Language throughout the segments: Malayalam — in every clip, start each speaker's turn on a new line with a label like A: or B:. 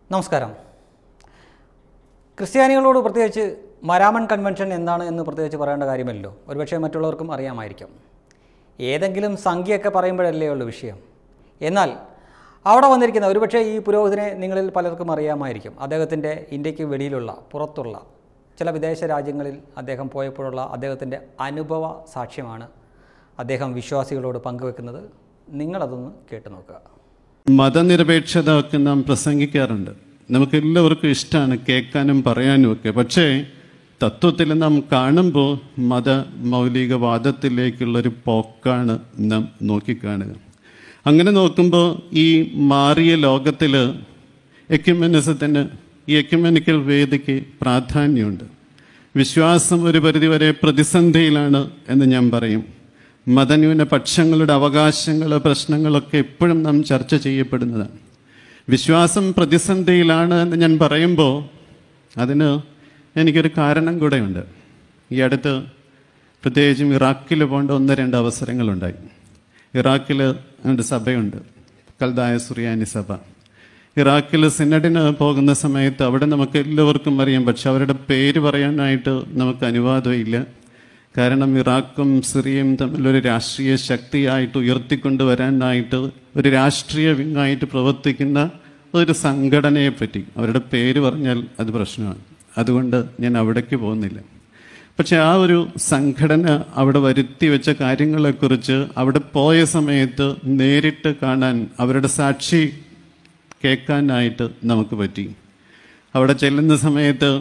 A: നമസ്കാരം ക്രിസ്ത്യാനികളോട് പ്രത്യേകിച്ച് മരാമൺ കൺവെൻഷൻ എന്താണ് എന്ന് പ്രത്യേകിച്ച് പറയേണ്ട കാര്യമല്ലോ ഒരുപക്ഷെ മറ്റുള്ളവർക്കും അറിയാമായിരിക്കും ഏതെങ്കിലും സംഖ്യയൊക്കെ പറയുമ്പോഴല്ലേ ഉള്ളൂ വിഷയം എന്നാൽ അവിടെ വന്നിരിക്കുന്ന ഒരുപക്ഷെ ഈ പുരോഹിതനെ നിങ്ങളിൽ പലർക്കും അറിയാമായിരിക്കും അദ്ദേഹത്തിൻ്റെ ഇന്ത്യക്ക് വെളിയിലുള്ള പുറത്തുള്ള ചില വിദേശ രാജ്യങ്ങളിൽ അദ്ദേഹം പോയപ്പോഴുള്ള അദ്ദേഹത്തിൻ്റെ അനുഭവ സാക്ഷ്യമാണ് അദ്ദേഹം വിശ്വാസികളോട് പങ്കുവെക്കുന്നത് നിങ്ങളതൊന്ന് കേട്ടു നോക്കുക
B: മതനിരപേക്ഷത ഒക്കെ നാം പ്രസംഗിക്കാറുണ്ട് നമുക്ക് എല്ലാവർക്കും ഇഷ്ടമാണ് കേൾക്കാനും പറയാനും ഒക്കെ പക്ഷേ തത്വത്തിൽ നാം കാണുമ്പോൾ മത മൗലികവാദത്തിലേക്കുള്ളൊരു പോക്കാണ് നാം നോക്കിക്കാണുക അങ്ങനെ നോക്കുമ്പോൾ ഈ മാറിയ ലോകത്തിൽ എക്യുമെനിസത്തിന് ഈ എക്യുമെനിക്കൽ വേദിക്ക് പ്രാധാന്യമുണ്ട് വിശ്വാസം ഒരു പരിധിവരെ പ്രതിസന്ധിയിലാണ് എന്ന് ഞാൻ പറയും മതന്യൂനപക്ഷങ്ങളുടെ അവകാശങ്ങൾ പ്രശ്നങ്ങളൊക്കെ എപ്പോഴും നാം ചർച്ച ചെയ്യപ്പെടുന്നതാണ് വിശ്വാസം പ്രതിസന്ധിയിലാണ് എന്ന് ഞാൻ പറയുമ്പോൾ അതിന് എനിക്കൊരു കാരണം കൂടെയുണ്ട് ഈ അടുത്ത് പ്രത്യേകിച്ചും ഇറാഖിൽ പോകേണ്ട ഒന്ന് രണ്ട് അവസരങ്ങളുണ്ടായി ഇറാഖിൽ ഒരു സഭയുണ്ട് കൽദായ സുറിയാനി സഭ ഇറാഖിൽ സിനഡിന് പോകുന്ന സമയത്ത് അവിടെ നമുക്ക് എല്ലാവർക്കും അറിയാം പക്ഷെ അവരുടെ പേര് പറയാനായിട്ട് നമുക്ക് അനുവാദമില്ല കാരണം ഇറാഖും സിറിയയും തമ്മിലൊരു രാഷ്ട്രീയ ശക്തിയായിട്ട് ഉയർത്തിക്കൊണ്ടുവരാനായിട്ട് ഒരു രാഷ്ട്രീയ വിങ്ങായിട്ട് പ്രവർത്തിക്കുന്ന ഒരു സംഘടനയെ പറ്റി അവരുടെ പേര് പറഞ്ഞാൽ അത് പ്രശ്നമാണ് അതുകൊണ്ട് ഞാൻ അവിടേക്ക് പോകുന്നില്ല പക്ഷെ ആ ഒരു സംഘടന അവിടെ വരുത്തി വെച്ച കാര്യങ്ങളെക്കുറിച്ച് അവിടെ പോയ സമയത്ത് നേരിട്ട് കാണാൻ അവരുടെ സാക്ഷി കേൾക്കാനായിട്ട് നമുക്ക് പറ്റി അവിടെ ചെല്ലുന്ന സമയത്ത്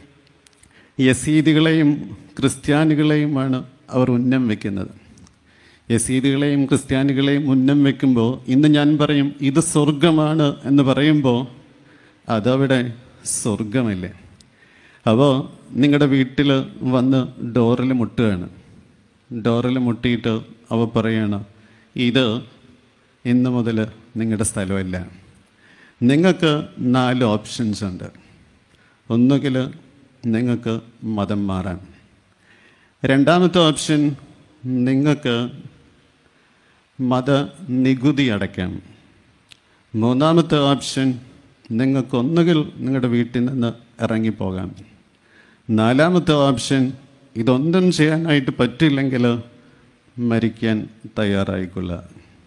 B: യസീദികളെയും ക്രിസ്ത്യാനികളെയുമാണ് അവർ ഉന്നം വെക്കുന്നത് യസീദികളെയും ക്രിസ്ത്യാനികളെയും ഉന്നം വെക്കുമ്പോൾ ഇന്ന് ഞാൻ പറയും ഇത് സ്വർഗമാണ് എന്ന് പറയുമ്പോൾ അതവിടെ സ്വർഗമല്ലേ അപ്പോൾ നിങ്ങളുടെ വീട്ടിൽ വന്ന് ഡോറിൽ മുട്ടുകയാണ് ഡോറിൽ മുട്ടിയിട്ട് അവ പറയാണ് ഇത് ഇന്ന് മുതൽ നിങ്ങളുടെ സ്ഥലമല്ല നിങ്ങൾക്ക് നാല് ഓപ്ഷൻസ് ഉണ്ട് ഒന്നുകിൽ നിങ്ങൾക്ക് മതം മാറാം രണ്ടാമത്തെ ഓപ്ഷൻ നിങ്ങൾക്ക് മത നികുതി അടയ്ക്കാം മൂന്നാമത്തെ ഓപ്ഷൻ നിങ്ങൾക്ക് ഒന്നുകിൽ നിങ്ങളുടെ വീട്ടിൽ നിന്ന് ഇറങ്ങിപ്പോകാം നാലാമത്തെ ഓപ്ഷൻ ഇതൊന്നും ചെയ്യാനായിട്ട് പറ്റില്ലെങ്കിൽ മരിക്കാൻ തയ്യാറായിക്കൊള്ളുക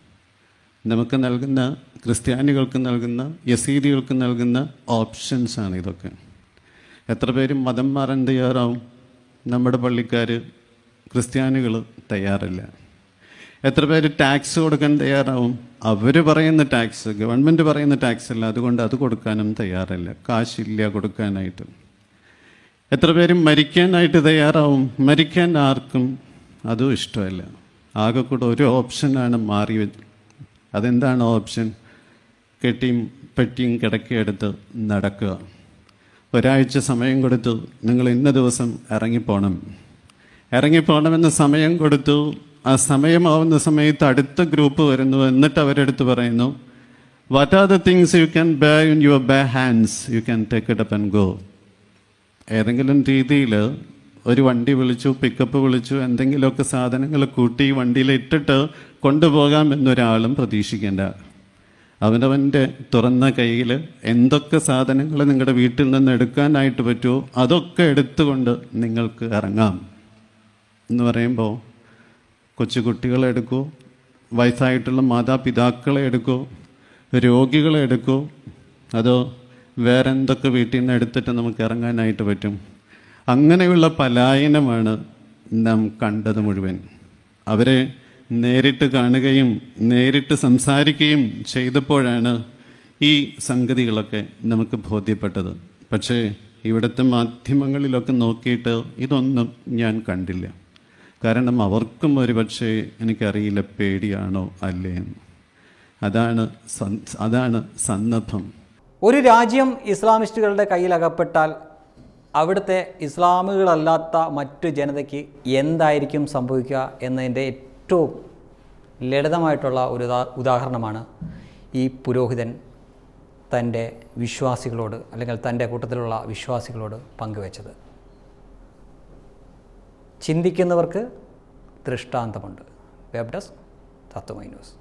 B: നമുക്ക് നൽകുന്ന ക്രിസ്ത്യാനികൾക്ക് നൽകുന്ന യസീദികൾക്ക് നൽകുന്ന ഓപ്ഷൻസാണ് ഇതൊക്കെ എത്ര പേരും മതം മാറാൻ തയ്യാറാവും നമ്മുടെ പള്ളിക്കാർ ക്രിസ്ത്യാനികൾ തയ്യാറില്ല എത്ര പേര് ടാക്സ് കൊടുക്കാൻ തയ്യാറാവും അവർ പറയുന്ന ടാക്സ് ഗവൺമെൻറ് പറയുന്ന ടാക്സ് അല്ല അതുകൊണ്ട് അത് കൊടുക്കാനും തയ്യാറല്ല കാശില്ല കൊടുക്കാനായിട്ട് എത്ര പേരും മരിക്കാനായിട്ട് തയ്യാറാവും മരിക്കാൻ ആർക്കും അതും ഇഷ്ടമല്ല ആകെ കൂടെ ഒരു ഓപ്ഷനാണ് മാറി വെ- അതെന്താണ് ഓപ്ഷൻ കെട്ടിയും പെട്ടിയും കിടക്കിയെടുത്ത് നടക്കുക ഒരാഴ്ച സമയം കൊടുത്തു നിങ്ങൾ ഇന്ന ദിവസം ഇറങ്ങിപ്പോണം ഇറങ്ങിപ്പോണമെന്ന് സമയം കൊടുത്തു ആ സമയമാവുന്ന സമയത്ത് അടുത്ത ഗ്രൂപ്പ് വരുന്നു എന്നിട്ട് അവരെടുത്ത് പറയുന്നു what are the things you can bear in your bare hands you can take it up and go ഏതെങ്കിലും രീതിയിൽ ഒരു വണ്ടി വിളിച്ചു പിക്കപ്പ് വിളിച്ചു എന്തെങ്കിലുമൊക്കെ സാധനങ്ങൾ കൂട്ടി വണ്ടിയിൽ ഇട്ടിട്ട് കൊണ്ടുപോകാം എന്നൊരാളും പ്രതീക്ഷിക്കേണ്ട അവനവൻ്റെ തുറന്ന കയ്യിൽ എന്തൊക്കെ സാധനങ്ങൾ നിങ്ങളുടെ വീട്ടിൽ നിന്ന് എടുക്കാനായിട്ട് പറ്റുമോ അതൊക്കെ എടുത്തുകൊണ്ട് നിങ്ങൾക്ക് ഇറങ്ങാം എന്ന് പറയുമ്പോൾ കൊച്ചുകുട്ടികളെ എടുക്കൂ വയസ്സായിട്ടുള്ള മാതാപിതാക്കളെ എടുക്കൂ രോഗികളെ എടുക്കൂ അതോ വേറെ എന്തൊക്കെ വീട്ടിൽ നിന്ന് എടുത്തിട്ട് നമുക്ക് ഇറങ്ങാനായിട്ട് പറ്റും അങ്ങനെയുള്ള പലായനമാണ് നാം കണ്ടത് മുഴുവൻ അവരെ നേരിട്ട് കാണുകയും നേരിട്ട് സംസാരിക്കുകയും ചെയ്തപ്പോഴാണ് ഈ സംഗതികളൊക്കെ നമുക്ക് ബോധ്യപ്പെട്ടത് പക്ഷേ ഇവിടുത്തെ മാധ്യമങ്ങളിലൊക്കെ നോക്കിയിട്ട് ഇതൊന്നും ഞാൻ കണ്ടില്ല കാരണം അവർക്കും ഒരു പക്ഷേ എനിക്കറിയില്ല പേടിയാണോ അല്ലേ എന്ന് അതാണ് സൻ- അതാണ് സന്ദർഭം
A: ഒരു രാജ്യം ഇസ്ലാമിസ്റ്റുകളുടെ കയ്യിൽ അകപ്പെട്ടാൽ അവിടുത്തെ ഇസ്ലാമുകളല്ലാത്ത മറ്റു ജനതയ്ക്ക് എന്തായിരിക്കും സംഭവിക്കുക എന്നതിൻ്റെ ഏറ്റവും ലളിതമായിട്ടുള്ള ഒരു ഉദാ ഉദാഹരണമാണ് ഈ പുരോഹിതൻ തൻ്റെ വിശ്വാസികളോട് അല്ലെങ്കിൽ തൻ്റെ കൂട്ടത്തിലുള്ള വിശ്വാസികളോട് പങ്കുവച്ചത് ചിന്തിക്കുന്നവർക്ക് ദൃഷ്ടാന്തമുണ്ട് വെബ് ഡെസ്ക് തത്വമൈ ന്യൂസ്